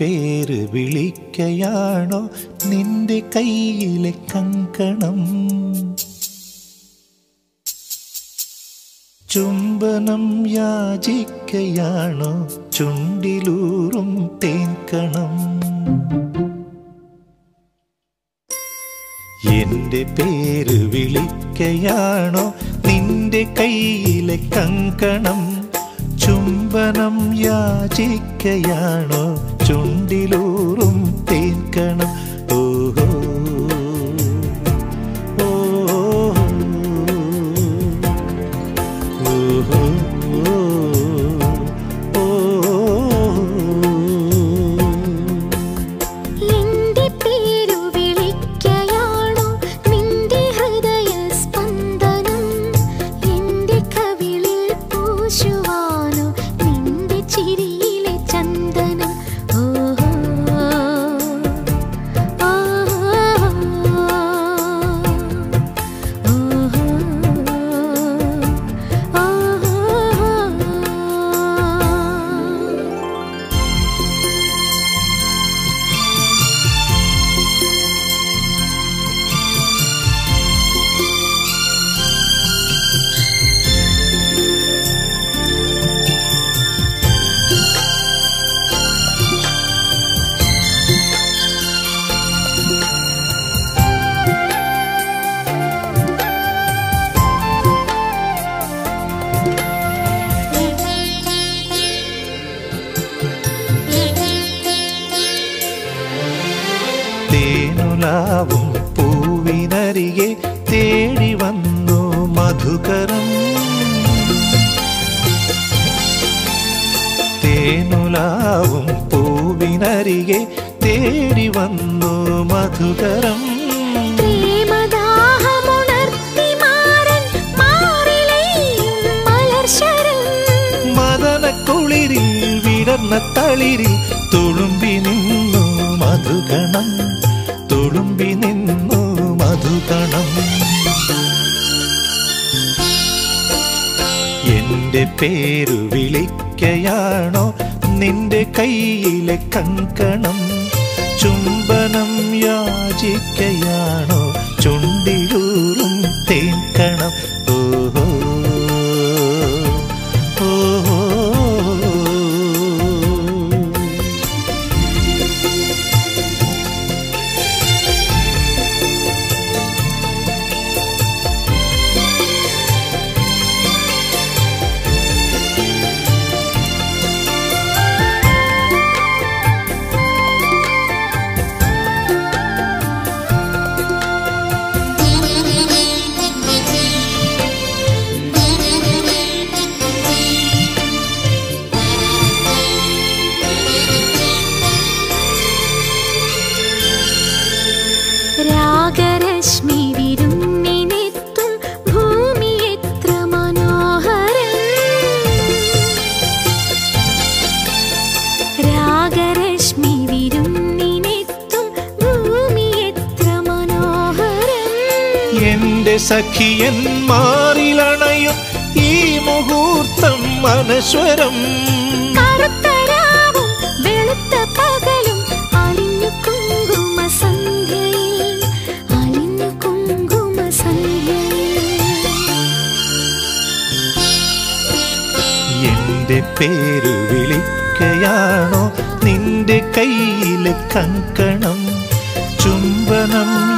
പേര് വിളിക്കയാണോ നിന്റെ കയ്യിലെ കങ്കണം ചുംബനം യാചിക്കയാണോ ചുണ്ടിലൂറും തേൻകണം എന്റെ പേര് വിളിക്കയാണോ നിന്റെ കയ്യിലെ കങ്കണം ചുംബനം യാചിക്കയാണോ ചുണ്ടിലൂറും തേൻകണം ഓഹോ ഓഹോ എന്റെ പേരു വിളിക്കയാണോ നിന്റെ ഹൃദയ സ്പന്ദനം എന്റെ കവിളിൽ പൂശുവാനോ നിന്റെ ചിരിയിലെ ചന്ദനം ഓഹോ ഓഹോ തേനുലാവും പൂവിനരികെ തേടി വന്നു മധുകരം തേനുലാവും പൂവിനരികെ തേടി വന്നു മധുകരം പ്രേമദാഹമുണർത്തി മാറൻ മാറിലെയും മലർശരം മദനക്കുളിരിൽ വിടർന്ന തളിരിൽ തുളുമ്പി നിന്നു മധുകണം തുളുമ്പി നിന്നു മധുകണം എന്റെ പേരു വിളിക്കയാണോ നിന്റെ കയ്യിലെ കങ്കണം ചുംബനം യാചിക്കയാണോ ചുണ്ടിലൂറും തേക്കണം ഓഹോ ഓഹോ രാഗരശ്മി വിരുന്നിനെത്തും ഭൂമി എത്ര മനോഹരം രാഗരശ്മി വിരുന്നിനെത്തും ഭൂമി എത്ര മനോഹരം എന്റെ സഖിയൻ മാറിലണയും ഈ മുഹൂർത്തം മനസ്വരം കറുത്തരാവും വെളുത്ത പകലും അലിഞ്ഞു കുങ്കുമ സന്ധ്യയിൽ അലിഞ്ഞു കുങ്കുമ സന്ധ്യയിൽ എന്റെ പേര് വിളിക്കയാണോ നിന്റെ കയ്യിലെ കങ്കണം ചുംബനം